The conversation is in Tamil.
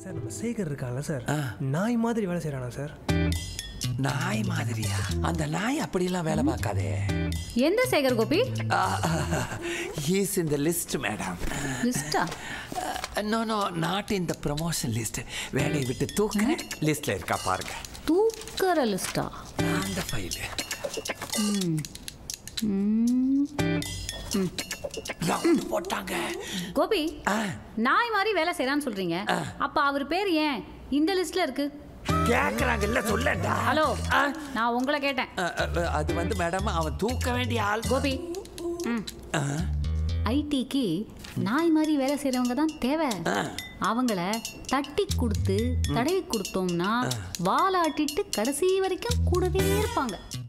சார் நம்ம சேகர் இருக்கான்ல சார் நாய் மாதிரி வேலை செய்கிறானா சார் நாய் மாதிரியா அந்த நாய் அப்படிலாம் வேலை பார்க்காதே எந்த Sekar Gopi he's in the list madam லிஸ்டா no no not in the promotion list வேலையை விட்டு தூக்குற லிஸ்ட்ல இருக்கா பாருங்க தூக்கற லிஸ்டா அந்த ஃபைல் ரவுண்ட் போட்டாங்க கோபி ஆ, நாய் மாதிரி வேலை செய்றான்னு சொல்றீங்க அப்ப அவர் பேர் ஏன் இந்த லிஸ்ட்ல இருக்கு கேக்குறாங்கல்ல சொல்லண்டா ஹலோ ஆ, நான் உங்களை கேட்டேன் அ, அ, அது வந்து மேடம் அவன் தூக்க வேண்டிய ஆள் கோபி ஐடிக்கு நாய் மாதிரி வேலை செய்றவங்க தான் தேவை அவங்கள தட்டி கொடுத்து தடவி கொடுத்தோம்னா வாலாட்டிட்டு கடைசி வரைக்கும் கூடவே இருப்பாங்க